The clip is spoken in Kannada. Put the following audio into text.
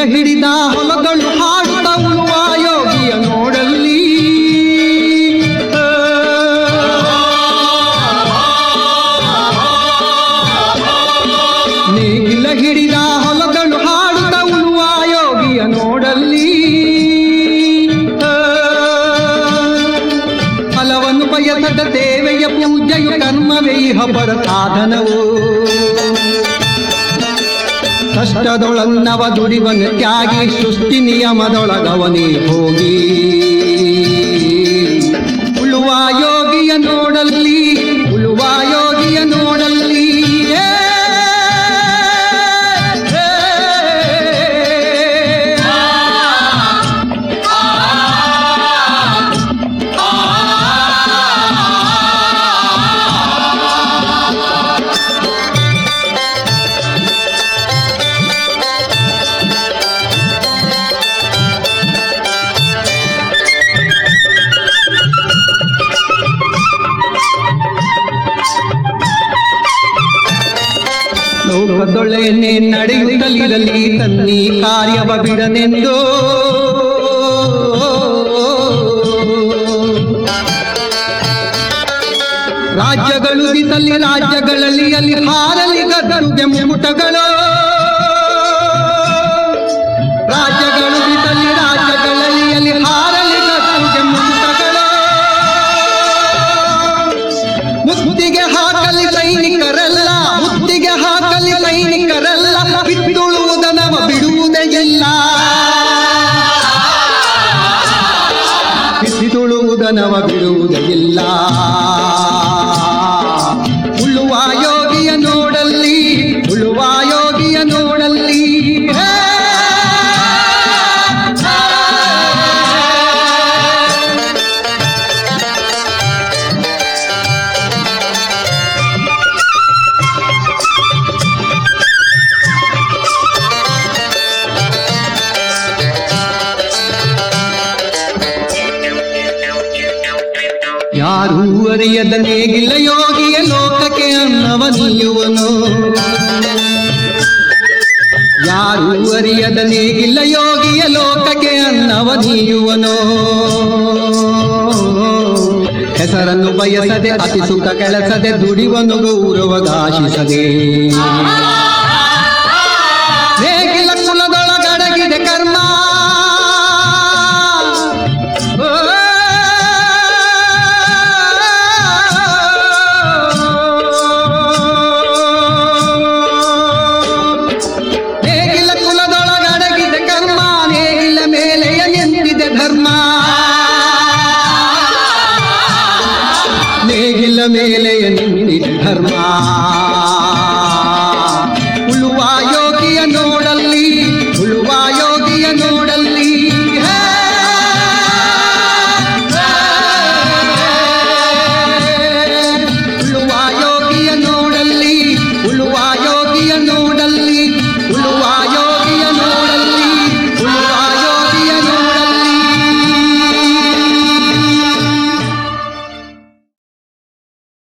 ಹಿಡಿದ ಹೊಲಗಳು ಹಾಡುತ್ತ ಉಳುವ ಯೋಗಿಯ ನೋಡಲ್ಲಿ ನೇಗಿಲ ಹಿಡಿದ ಹೊಲಗಳು ಹಾಡುತ್ತ ಉಳುವ ಯೋಗಿಯ ನೋಡಲ್ಲಿ ಫಲವನ್ನು ಬಯಸದ ದೇವೆಯ ಪೂಜೆಯು ಕರ್ಮವೇ ಇಹ ಪರ ಸಾಧನವು ಕಷ್ಟದೊಳನ್ನವ ದುಡಿವನು ತ್ಯಾಗಿ ಸೃಷ್ಟಿ ನಿಯಮದೊಳಗವನೇ ಹೋಗಿ ಉಳುವ ಯೋಗಿಯ ನೋಡಲ್ಲಿ ಉಳುವ ಯೋಗಿಯ ನೋಡಲ್ಲಿ ಏ, ಏ, ಲೋಕದೊಳೆನೆ ನಡೆಯುತ್ತಲಿರಲಿ ತನ್ನಿ ಕಾರ್ಯವ ಬಿಡನೆಂದು ರಾಜ್ಯಗಳು ದಿಸಲಿ ರಾಜ್ಯಗಳಲ್ಲಿ ಅಲ್ಲಿ ಹಾರಲಿ ಗದರುಗೆ ಮುಟಗಳು ರಾಜ್ಯಗಳು ದಿಸಲಿ ರಾಜ್ಯಗಳಲ್ಲಿ ಅಲ್ಲಿ ಹಾರಲಿ ಗದರುಗೆ ಮುಟಗಳು ಮುತ್ತಿಗೆ ಹಾಕಲಿ ಸೈನಿಕರಲ್ಲ ಮುತ್ತಿಗೆ ಹಾಕಲಿ ಸೈನಿಕರಲ್ಲ ಬಿತ್ತುಳುವುದನವ ಬಿಡುವುದೇ ಇಲ್ಲ ಬಿಸಿದುಳುವುದನವ ಬಿಡುವುದೇ ಇಲ್ಲ ಉಳುವ ಯೋಗಿಯ ನೋಡಲ್ಲಿ ಉಳುವ ಯೋಗಿಯ ನೋಡಲ್ಲಿ ಹೇ! ಯಾರೂ ಅರಿಯದ ನೇಗಿಲ್ಲ ಯೋಗಿಯ ಲೋಕಕ್ಕೆ ಅನ್ನವ ನೀಯುವನು ಯಾರೂ ಅರಿಯದ ನೇಗಿಲ್ಲ ಯೋಗಿಯ ಲೋಕಕ್ಕೆ ಅನ್ನವ ನೀಯುವನು ಹೆಸರನ್ನು ಬಯಸದೆ ಅತಿ ಸುಖ ಕೆಲಸದೆ ದುಡಿವನು ಗೌರವಗಾಶಿಸದೆ ನೇಗಿಲ ಕುಲದೊಳಗಡಗಿದೆ ಕರ್ಮ ಓ ನೇಗಿಲ ಕುಲದೊಳಗಡಗಿದೆ ಕರ್ಮ ನೇಗಿಲ ಮೇಲೆಯ ನಿಂತಿದೆ ಧರ್ಮ ನೇಗಿಲ ಮೇಲೆಯ ನಿಂತಿದೆ ಧರ್ಮ